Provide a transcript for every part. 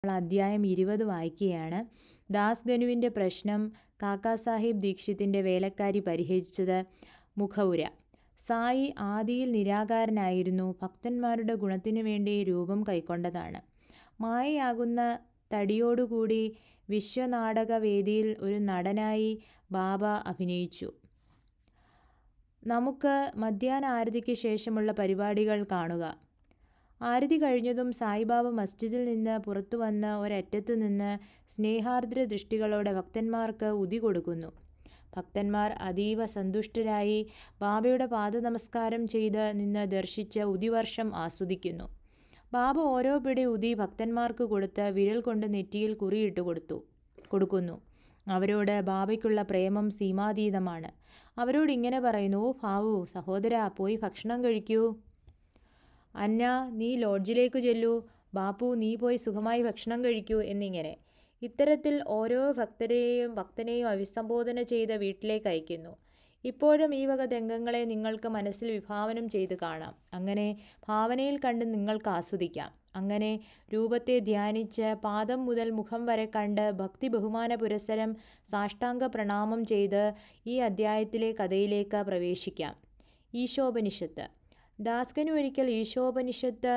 അദ്ധ്യായം ഇരുപത് വായിക്കുകയാണ് ദാസ് ഗനുവിൻ്റെ പ്രശ്നം കാക്കാ സാഹിബ് ദീക്ഷിതിൻ്റെ വേലക്കാരി പരിഹരിച്ചത് മുഖവുര സായി ആദിയിൽ നിരാകാരനായിരുന്നു ഭക്തന്മാരുടെ ഗുണത്തിനു വേണ്ടി രൂപം കൈക്കൊണ്ടതാണ് മായയാകുന്ന തടിയോടുകൂടി വിശ്വനാടകവേദിയിൽ ഒരു നടനായി ബാബ അഭിനയിച്ചു നമുക്ക് മധ്യാഹ്ന ആരതിക്ക് ശേഷമുള്ള പരിപാടികൾ കാണുക ആരതി കഴിഞ്ഞതും സായിബാബ മസ്ജിദിൽ നിന്ന് പുറത്തു വന്ന് ഒരറ്റത്തു നിന്ന് സ്നേഹാർദ്ര ദൃഷ്ടികളോടെ ഭക്തന്മാർക്ക് ഉതി കൊടുക്കുന്നു ഭക്തന്മാർ അതീവ സന്തുഷ്ടരായി ബാബയുടെ പാദനമസ്കാരം ചെയ്ത് നിന്ന് ദർശിച്ച ഉതിവർഷം ആസ്വദിക്കുന്നു ബാബ ഓരോ പിടി ഉതി ഭക്തന്മാർക്ക് കൊടുത്ത് വിരൽ കൊണ്ട് നെറ്റിയിൽ കുറിയിട്ട് കൊടുത്തു കൊടുക്കുന്നു അവരോട് ബാബയ്ക്കുള്ള പ്രേമം സീമാതീതമാണ് അവരോട് ഇങ്ങനെ പറയുന്നു ഓ ഭാവു സഹോദര പോയി ഭക്ഷണം കഴിക്കൂ അന്ന നീ ലോഡ്ജിലേക്ക് ചെല്ലൂ ബാപ്പു നീ പോയി സുഖമായി ഭക്ഷണം കഴിക്കൂ എന്നിങ്ങനെ ഇത്തരത്തിൽ ഓരോ ഭക്തരെയും ഭക്തനെയും അഭിസംബോധന ചെയ്ത് വീട്ടിലേക്ക് അയക്കുന്നു ഇപ്പോഴും ഈ വക രംഗങ്ങളെ നിങ്ങൾക്ക് മനസ്സിൽ വിഭാവനം ചെയ്ത് കാണാം അങ്ങനെ ഭാവനയിൽ കണ്ട് നിങ്ങൾക്ക് ആസ്വദിക്കാം അങ്ങനെ രൂപത്തെ ധ്യാനിച്ച് പാദം മുതൽ മുഖം വരെ കണ്ട് ഭക്തി ബഹുമാന പുരസരം സാഷ്ടാംഗ പ്രണാമം ചെയ്ത് ഈ അദ്ധ്യായത്തിലെ കഥയിലേക്ക് പ്രവേശിക്കാം ഈശോപനിഷത്ത് ദാസ്കനു ഒരിക്കൽ ഈശോപനിഷത്ത്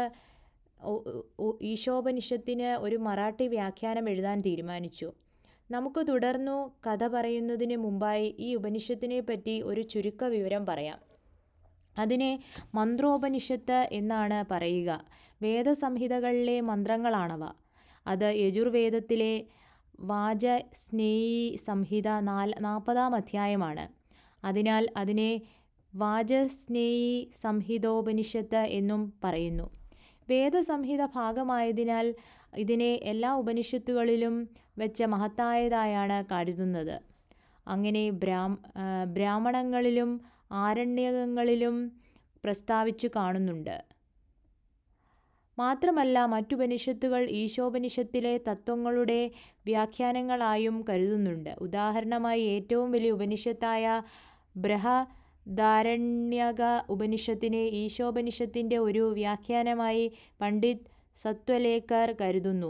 ഈശോപനിഷത്തിന് ഒരു മറാഠി വ്യാഖ്യാനം എഴുതാൻ തീരുമാനിച്ചു നമുക്ക് തുടർന്നു കഥ പറയുന്നതിന് മുമ്പായി ഈ ഉപനിഷത്തിനെ പറ്റി ഒരു ചുരുക്ക വിവരം പറയാം അതിനെ മന്ത്രോപനിഷത്ത് എന്നാണ് പറയുക വേദസംഹിതകളിലെ മന്ത്രങ്ങളാണവ അത് യജുർവേദത്തിലെ വാചസ്നേയി സംഹിത നാല് നാൽപ്പതാം അധ്യായമാണ് അതിനാൽ അതിനെ വാചസ്നേയി സംഹിതോപനിഷത്ത് എന്നും പറയുന്നു വേദസംഹിത ഭാഗമായതിനാൽ ഇതിനെ എല്ലാ ഉപനിഷത്തുകളിലും വെച്ച മഹത്തായതായാണ് കരുതുന്നത് അങ്ങനെ ബ്രാ ബ്രാഹ്മണങ്ങളിലും ആരണ്യകങ്ങളിലും പ്രസ്താവിച്ചു കാണുന്നുണ്ട് മാത്രമല്ല മറ്റുപനിഷത്തുകൾ ഈശോപനിഷത്തിലെ തത്വങ്ങളുടെ വ്യാഖ്യാനങ്ങളായും കരുതുന്നുണ്ട് ഉദാഹരണമായി ഏറ്റവും വലിയ ഉപനിഷത്തായ ബൃഹദാരണ്യക ഉപനിഷത്തിനെ ഈശോപനിഷത്തിൻ്റെ ഒരു വ്യാഖ്യാനമായി പണ്ഡിറ്റ് സത്വലേക്കർ കരുതുന്നു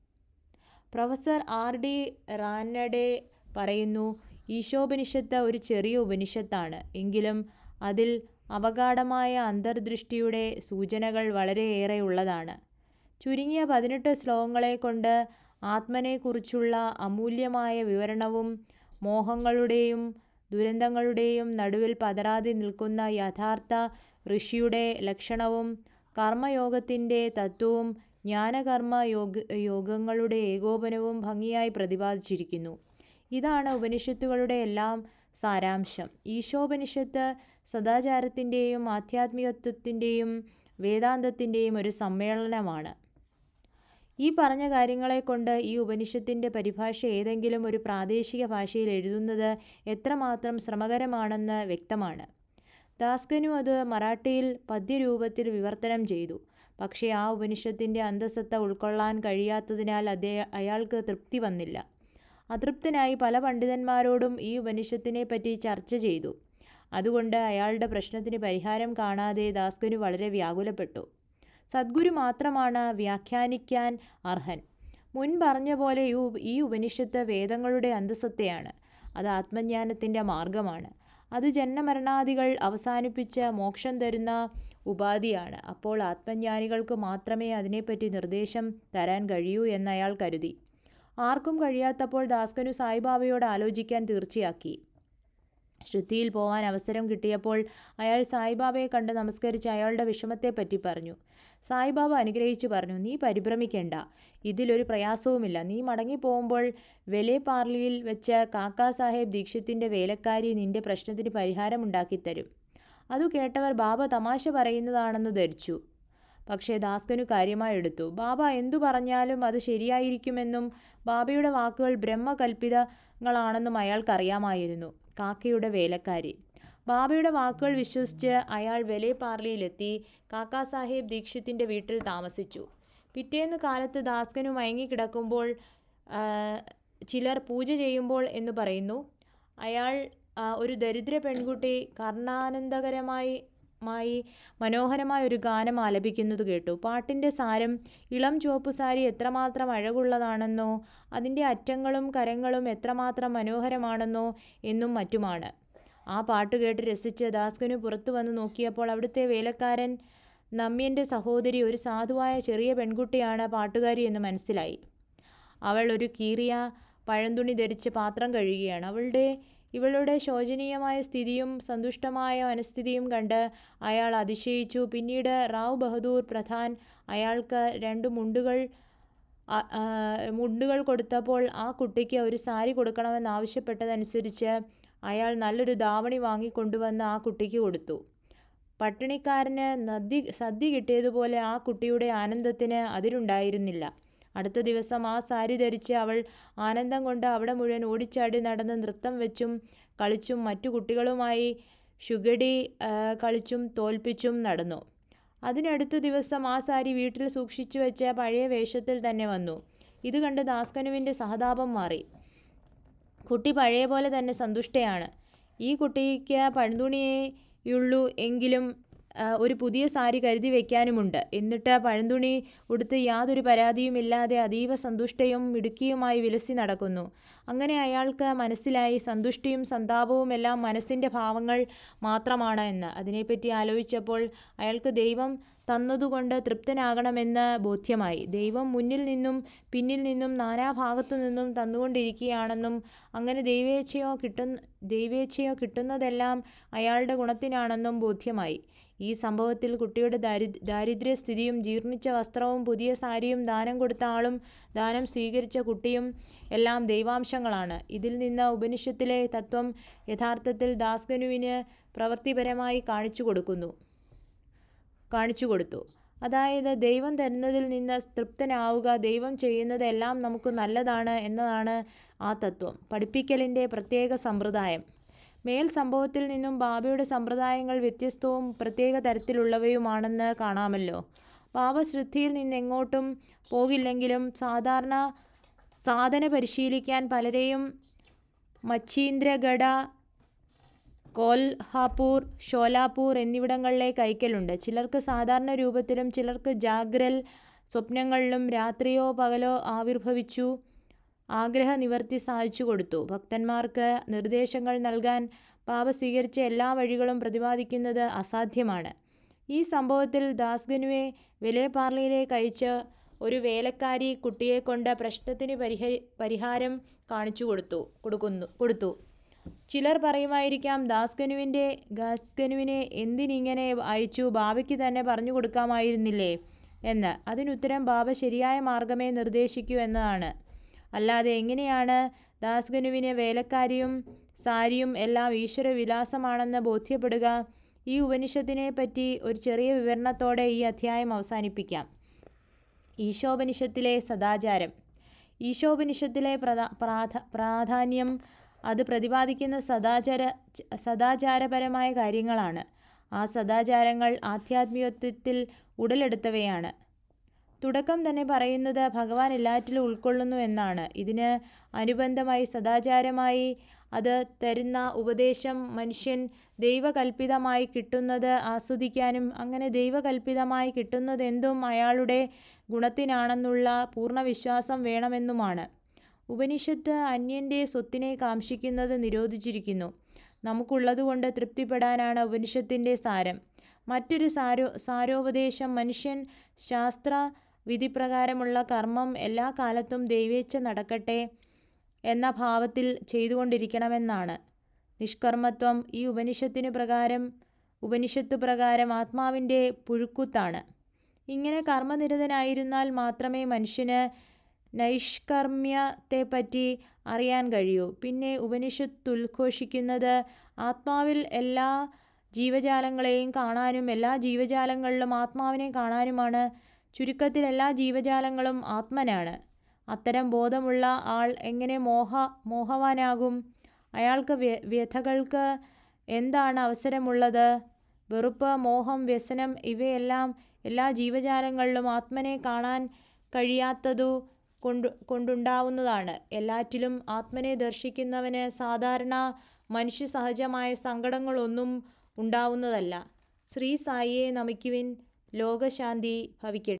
പ്രൊഫസർ ആർ ഡി റാനഡെ പറയുന്നു ഈശോപനിഷത്ത് ഒരു ചെറിയ ഉപനിഷത്താണ് എങ്കിലും അതിൽ അപകാഠമായ അന്തർദൃഷ്ടിയുടെ സൂചനകൾ വളരെയേറെ ഉള്ളതാണ് ചുരുങ്ങിയ പതിനെട്ട് ശ്ലോകങ്ങളെ കൊണ്ട് ആത്മനെക്കുറിച്ചുള്ള അമൂല്യമായ വിവരണവും മോഹങ്ങളുടെയും ദുരന്തങ്ങളുടെയും നടുവിൽ പതറാതെ നിൽക്കുന്ന യഥാർത്ഥ ഋഷിയുടെ ലക്ഷണവും കർമ്മയോഗത്തിൻ്റെ തത്വവും ജ്ഞാനകർമ്മ യോഗ യോഗങ്ങളുടെ ഏകോപനവും ഭംഗിയായി പ്രതിപാദിച്ചിരിക്കുന്നു ഇതാണ് ഉപനിഷത്തുകളുടെ എല്ലാം സാരാംശം ഈശോപനിഷത്ത് സദാചാരത്തിൻ്റെയും ആധ്യാത്മികത്വത്തിൻ്റെയും വേദാന്തത്തിൻ്റെയും ഒരു സമ്മേളനമാണ് ഈ പറഞ്ഞ കാര്യങ്ങളെ കൊണ്ട് ഈ ഉപനിഷത്തിൻ്റെ പരിഭാഷ ഏതെങ്കിലും ഒരു പ്രാദേശിക ഭാഷയിൽ എഴുതുന്നത് എത്രമാത്രം ശ്രമകരമാണെന്ന് വ്യക്തമാണ് ദാസ്കനു അത് മറാഠിയിൽ പദ്യരൂപത്തിൽ വിവർത്തനം ചെയ്തു പക്ഷേ ആ ഉപനിഷത്തിൻ്റെ അന്തസത്ത ഉൾക്കൊള്ളാൻ കഴിയാത്തതിനാൽ അതേ അയാൾക്ക് തൃപ്തി വന്നില്ല അതൃപ്തനായി പല പണ്ഡിതന്മാരോടും ഈ ഉപനിഷത്തിനെ പറ്റി ചർച്ച ചെയ്തു അതുകൊണ്ട് അയാളുടെ പ്രശ്നത്തിന് പരിഹാരം കാണാതെ ദാസ്കനു വളരെ വ്യാകുലപ്പെട്ടു സദ്ഗുരു മാത്രമാണ് വ്യാഖ്യാനിക്കാൻ അർഹൻ മുൻ പറഞ്ഞ പോലെ ഈ ഉപനിഷത്ത് വേദങ്ങളുടെ അന്തസത്തയാണ് അത് ആത്മജ്ഞാനത്തിൻ്റെ മാർഗമാണ് അത് ജന്മമരണാദികൾ അവസാനിപ്പിച്ച് മോക്ഷം തരുന്ന ഉപാധിയാണ് അപ്പോൾ ആത്മജ്ഞാനികൾക്ക് മാത്രമേ അതിനെപ്പറ്റി നിർദ്ദേശം തരാൻ കഴിയൂ എന്ന് അയാൾ കരുതി ആർക്കും കഴിയാത്തപ്പോൾ ദാസ്കനു സായിബാബയോട് ആലോചിക്കാൻ തീർച്ചയാക്കി ശ്രുതിയിൽ പോകാൻ അവസരം കിട്ടിയപ്പോൾ അയാൾ സായിബാബയെ കണ്ട് നമസ്കരിച്ച് അയാളുടെ വിഷമത്തെപ്പറ്റി പറഞ്ഞു സായിബാബ അനുഗ്രഹിച്ചു പറഞ്ഞു നീ പരിഭ്രമിക്കേണ്ട ഇതിലൊരു പ്രയാസവുമില്ല നീ മടങ്ങിപ്പോകുമ്പോൾ വെലെ പാർലിയിൽ വെച്ച് കാക്കാ സാഹേബ് ദീക്ഷിത്തിൻ്റെ വേലക്കാരി നിന്റെ പ്രശ്നത്തിന് പരിഹാരമുണ്ടാക്കിത്തരും അതു കേട്ടവർ ബാബ തമാശ പറയുന്നതാണെന്ന് ധരിച്ചു പക്ഷേ ദാസ്കനു കാര്യമായി എടുത്തു ബാബ എന്തു പറഞ്ഞാലും അത് ശരിയായിരിക്കുമെന്നും ബാബയുടെ വാക്കുകൾ ബ്രഹ്മകൽപ്പിതങ്ങളാണെന്നും അയാൾക്കറിയാമായിരുന്നു കാക്കയുടെ വേലക്കാരി ബാബയുടെ വാക്കുകൾ വിശ്വസിച്ച് അയാൾ വെലെ പാർലിയിലെത്തി കാക്കാ സാഹേബ് ദീക്ഷിത്തിൻ്റെ വീട്ടിൽ താമസിച്ചു പിറ്റേന്ന് കാലത്ത് ദാസ്കനു മയങ്ങിക്കിടക്കുമ്പോൾ ചിലർ പൂജ ചെയ്യുമ്പോൾ എന്ന് പറയുന്നു അയാൾ ഒരു ദരിദ്ര പെൺകുട്ടി കർണാനന്ദകരമായി മായി മനോഹരമായ ഒരു ഗാനം ആലപിക്കുന്നത് കേട്ടു പാട്ടിൻ്റെ സാരം ഇളം ചുവപ്പ് സാരി എത്രമാത്രം അഴകുള്ളതാണെന്നോ അതിൻ്റെ അറ്റങ്ങളും കരങ്ങളും എത്രമാത്രം മനോഹരമാണെന്നോ എന്നും മറ്റുമാണ് ആ പാട്ട് കേട്ട് രസിച്ച് ദാസ്കനു പുറത്തു വന്ന് നോക്കിയപ്പോൾ അവിടുത്തെ വേലക്കാരൻ നമ്മ്യൻ്റെ സഹോദരി ഒരു സാധുവായ ചെറിയ പെൺകുട്ടിയാണ് പാട്ടുകാരി എന്ന് മനസ്സിലായി അവൾ ഒരു കീറിയ പഴന്തുണി ധരിച്ച് പാത്രം കഴുകുകയാണ് അവളുടെ ഇവളുടെ ശോചനീയമായ സ്ഥിതിയും സന്തുഷ്ടമായ മനസ്ഥിതിയും കണ്ട് അയാൾ അതിശയിച്ചു പിന്നീട് റാവ് ബഹദൂർ പ്രധാൻ അയാൾക്ക് രണ്ട് മുണ്ടുകൾ മുണ്ടുകൾ കൊടുത്തപ്പോൾ ആ കുട്ടിക്ക് ഒരു സാരി കൊടുക്കണമെന്ന് ആവശ്യപ്പെട്ടതനുസരിച്ച് അയാൾ നല്ലൊരു ധാവണി വാങ്ങിക്കൊണ്ടുവന്ന് ആ കുട്ടിക്ക് കൊടുത്തു പട്ടിണിക്കാരന് നദി സദ്യ കിട്ടിയതുപോലെ ആ കുട്ടിയുടെ ആനന്ദത്തിന് അതിരുണ്ടായിരുന്നില്ല അടുത്ത ദിവസം ആ സാരി ധരിച്ച് അവൾ ആനന്ദം കൊണ്ട് അവിടെ മുഴുവൻ ഓടിച്ചാടി നടന്ന് നൃത്തം വെച്ചും കളിച്ചും മറ്റു കുട്ടികളുമായി ഷുഗഡി കളിച്ചും തോൽപ്പിച്ചും നടന്നു അതിനടുത്ത ദിവസം ആ സാരി വീട്ടിൽ സൂക്ഷിച്ചു വെച്ച പഴയ വേഷത്തിൽ തന്നെ വന്നു ഇത് കണ്ട് ദാസ്കനുവിൻ്റെ സഹതാപം മാറി കുട്ടി പഴയ പോലെ തന്നെ സന്തുഷ്ടയാണ് ഈ കുട്ടിക്ക് പഴന്തുണിയുള്ളൂ എങ്കിലും ഒരു പുതിയ സാരി കരുതി വെക്കാനുമുണ്ട് എന്നിട്ട് പഴന്തുണി ഉടുത്ത് യാതൊരു പരാതിയുമില്ലാതെ അതീവ സന്തുഷ്ടയും മിടുക്കിയുമായി വിലസി നടക്കുന്നു അങ്ങനെ അയാൾക്ക് മനസ്സിലായി സന്തുഷ്ടിയും സന്താപവും എല്ലാം മനസ്സിൻ്റെ ഭാവങ്ങൾ മാത്രമാണ് എന്ന് അതിനെപ്പറ്റി ആലോചിച്ചപ്പോൾ അയാൾക്ക് ദൈവം തന്നതുകൊണ്ട് തൃപ്തനാകണമെന്ന് ബോധ്യമായി ദൈവം മുന്നിൽ നിന്നും പിന്നിൽ നിന്നും നാനാഭാഗത്തു നിന്നും തന്നുകൊണ്ടിരിക്കുകയാണെന്നും അങ്ങനെ ദൈവേച്ഛയോ കിട്ടുന്ന ദൈവേച്ഛയോ കിട്ടുന്നതെല്ലാം അയാളുടെ ഗുണത്തിനാണെന്നും ബോധ്യമായി ഈ സംഭവത്തിൽ കുട്ടിയുടെ ദാരി ദാരിദ്ര്യസ്ഥിതിയും ജീർണിച്ച വസ്ത്രവും പുതിയ സാരിയും ദാനം കൊടുത്ത ആളും ദാനം സ്വീകരിച്ച കുട്ടിയും എല്ലാം ദൈവാംശങ്ങളാണ് ഇതിൽ നിന്ന് ഉപനിഷത്തിലെ തത്വം യഥാർത്ഥത്തിൽ ദാസ്കനുവിന് പ്രവൃത്തിപരമായി കാണിച്ചു കൊടുക്കുന്നു കാണിച്ചു കൊടുത്തു അതായത് ദൈവം തരുന്നതിൽ നിന്ന് തൃപ്തനാവുക ദൈവം ചെയ്യുന്നതെല്ലാം നമുക്ക് നല്ലതാണ് എന്നതാണ് ആ തത്വം പഠിപ്പിക്കലിൻ്റെ പ്രത്യേക സമ്പ്രദായം മേൽ സംഭവത്തിൽ നിന്നും ബാബയുടെ സമ്പ്രദായങ്ങൾ വ്യത്യസ്തവും പ്രത്യേക തരത്തിലുള്ളവയുമാണെന്ന് കാണാമല്ലോ ബാബ ശ്രദ്ധയിൽ നിന്നെങ്ങോട്ടും പോകില്ലെങ്കിലും സാധാരണ സാധന പരിശീലിക്കാൻ പലരെയും മച്ചീന്ദ്രഗഡ കോൽഹാപൂർ ഷോലാപൂർ എന്നിവിടങ്ങളിലേക്ക് അയക്കലുണ്ട് ചിലർക്ക് സാധാരണ രൂപത്തിലും ചിലർക്ക് ജാഗ്രൽ സ്വപ്നങ്ങളിലും രാത്രിയോ പകലോ ആവിർഭവിച്ചു ആഗ്രഹ നിവർത്തി സാധിച്ചു കൊടുത്തു ഭക്തന്മാർക്ക് നിർദ്ദേശങ്ങൾ നൽകാൻ പാപ സ്വീകരിച്ച എല്ലാ വഴികളും പ്രതിപാദിക്കുന്നത് അസാധ്യമാണ് ഈ സംഭവത്തിൽ ദാസ്ഗനുവെ വിലയപാർലയിലേക്ക് അയച്ച് ഒരു വേലക്കാരി കുട്ടിയെ കൊണ്ട് പ്രശ്നത്തിന് പരിഹ പരിഹാരം കാണിച്ചു കൊടുത്തു കൊടുക്കുന്നു കൊടുത്തു ചിലർ പറയുമായിരിക്കാം ദാസ്ഗനുവിൻ്റെ ദാസ്ഗനുവിനെ എന്തിനിങ്ങനെ അയച്ചു ബാബയ്ക്ക് തന്നെ പറഞ്ഞു കൊടുക്കാമായിരുന്നില്ലേ എന്ന് അതിനുത്തരം ബാബ ശരിയായ മാർഗമേ നിർദ്ദേശിക്കൂ എന്നതാണ് അല്ലാതെ എങ്ങനെയാണ് ദാസ്ഗനുവിന് വേലക്കാരിയും സാരിയും എല്ലാം ഈശ്വര വിലാസമാണെന്ന് ബോധ്യപ്പെടുക ഈ ഉപനിഷത്തിനെ പറ്റി ഒരു ചെറിയ വിവരണത്തോടെ ഈ അധ്യായം അവസാനിപ്പിക്കാം ഈശോപനിഷത്തിലെ സദാചാരം ഈശോപനിഷത്തിലെ പ്രധാ പ്രാധ പ്രാധാന്യം അത് പ്രതിപാദിക്കുന്ന സദാചാര സദാചാരപരമായ കാര്യങ്ങളാണ് ആ സദാചാരങ്ങൾ ആധ്യാത്മികത്വത്തിൽ ഉടലെടുത്തവയാണ് തുടക്കം തന്നെ പറയുന്നത് ഭഗവാൻ എല്ലാറ്റിലും ഉൾക്കൊള്ളുന്നു എന്നാണ് ഇതിന് അനുബന്ധമായി സദാചാരമായി അത് തരുന്ന ഉപദേശം മനുഷ്യൻ ദൈവകൽപിതമായി കിട്ടുന്നത് ആസ്വദിക്കാനും അങ്ങനെ ദൈവകൽപിതമായി കിട്ടുന്നതെന്തും അയാളുടെ ഗുണത്തിനാണെന്നുള്ള പൂർണ്ണ വിശ്വാസം വേണമെന്നുമാണ് ഉപനിഷത്ത് അന്യൻ്റെ സ്വത്തിനെ കാംക്ഷിക്കുന്നത് നിരോധിച്ചിരിക്കുന്നു നമുക്കുള്ളതുകൊണ്ട് തൃപ്തിപ്പെടാനാണ് ഉപനിഷത്തിൻ്റെ സാരം മറ്റൊരു സാരോ സാരോപദേശം മനുഷ്യൻ ശാസ്ത്ര വിധിപ്രകാരമുള്ള കർമ്മം എല്ലാ കാലത്തും ദൈവേച്ഛ നടക്കട്ടെ എന്ന ഭാവത്തിൽ ചെയ്തുകൊണ്ടിരിക്കണമെന്നാണ് നിഷ്കർമ്മത്വം ഈ ഉപനിഷത്തിന് പ്രകാരം ഉപനിഷത്ത് പ്രകാരം ആത്മാവിൻ്റെ പുഴുക്കുത്താണ് ഇങ്ങനെ കർമ്മനിരതനായിരുന്നാൽ മാത്രമേ മനുഷ്യന് നൈഷ്കർമ്മ്യത്തെപ്പറ്റി അറിയാൻ കഴിയൂ പിന്നെ ഉപനിഷത്ത് ഉദ്ഘോഷിക്കുന്നത് ആത്മാവിൽ എല്ലാ ജീവജാലങ്ങളെയും കാണാനും എല്ലാ ജീവജാലങ്ങളിലും ആത്മാവിനെ കാണാനുമാണ് ചുരുക്കത്തിൽ എല്ലാ ജീവജാലങ്ങളും ആത്മനാണ് അത്തരം ബോധമുള്ള ആൾ എങ്ങനെ മോഹ മോഹവാനാകും അയാൾക്ക് വ്യ വ്യഥകൾക്ക് എന്താണ് അവസരമുള്ളത് വെറുപ്പ് മോഹം വ്യസനം ഇവയെല്ലാം എല്ലാ ജീവജാലങ്ങളിലും ആത്മനെ കാണാൻ കഴിയാത്തതു കൊണ്ടു കൊണ്ടുണ്ടാവുന്നതാണ് എല്ലാറ്റിലും ആത്മനെ ദർശിക്കുന്നവന് സാധാരണ മനുഷ്യ സഹജമായ സങ്കടങ്ങളൊന്നും ഉണ്ടാവുന്നതല്ല ശ്രീ സായിയെ നമിക്കുവിൻ ലോകശാന്തി ഭവിക്കട്ടെ